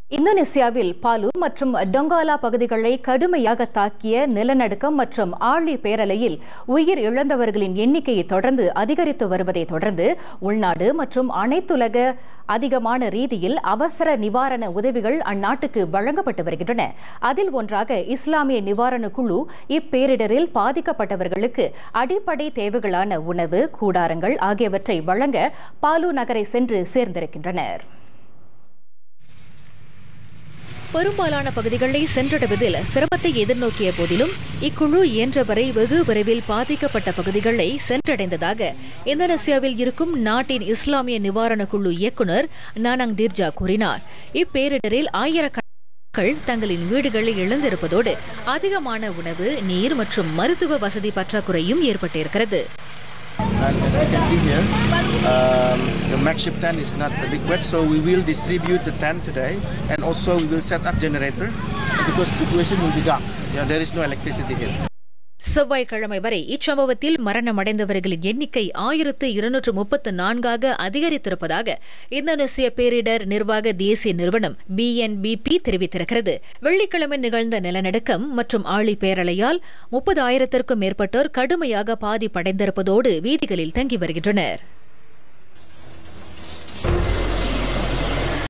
இந்தோனேசியாவில் பாலு மற்றும் டொங்காலா பகுதிகளை கடுமையாக தாக்கிய நிலநடுக்கம் மற்றும் ஆழி பேரலையில் உயிர் இழந்தவர்களின் எண்ணிக்கையை தொடர்ந்து அதிகரித்து வருவதை தொடர்ந்து உள்நாடு மற்றும் அனைத்துலக அதிகமான ரீதியில் அவசர நிவாரண உதவிகள் அந்நாட்டுக்கு வழங்கப்பட்டு வருகின்றன அதில் ஒன்றாக இஸ்லாமிய நிவாரண குழு இப்பேரிடரில் பாதிக்கப்பட்டவர்களுக்கு அடிப்படை தேவைகளான உணவு கூடாரங்கள் ஆகியவற்றை வழங்க பாலு நகரை சென்று சேர்ந்திருக்கின்றனர் பெரும்பாலான பகுதிகளை சென்றடைவதில் சிரமத்தை எதிர்நோக்கிய போதிலும் இக்குழு இயன்றவரை வெகு விரைவில் பாதிக்கப்பட்ட பகுதிகளை சென்றடைந்ததாக இந்தோனேசியாவில் இருக்கும் நாட்டின் இஸ்லாமிய நிவாரண குழு இயக்குநர் நானங் டிர்ஜா கூறினார் இப்பேரிடரில் ஆயிரக்கணக்கான தங்களின் வீடுகளை இழந்திருப்பதோடு அதிகமான உணவு நீர் மற்றும் மருத்துவ வசதி பற்றாக்குறையும் ஏற்பட்டிருக்கிறது And as you can see here, um, the makeshift tent is not adequate, so we will distribute the tent today, and also we will set up generator because situation will be dark. Yeah, there is no electricity here. செவ்வாய்க்கிழமை வரை இச்சம்பவத்தில் மரணமடைந்தவர்களின் எண்ணிக்கை ஆயிரத்து இருநூற்று முப்பத்து நான்காக அதிகரித்திருப்பதாக இந்தோனேசிய பேரிடர் நிர்வாக தேசிய நிறுவனம் பிஎன்பிபி தெரிவித்திருக்கிறது வெள்ளிக்கிழமை நிகழ்ந்த நிலநடுக்கம் மற்றும் ஆழி பேரலையால் முப்பது ஆயிரத்திற்கும் மேற்பட்டோர் கடுமையாக பாதிப்படைந்திருப்பதோடு வீதிகளில் தங்கி வருகின்றனர்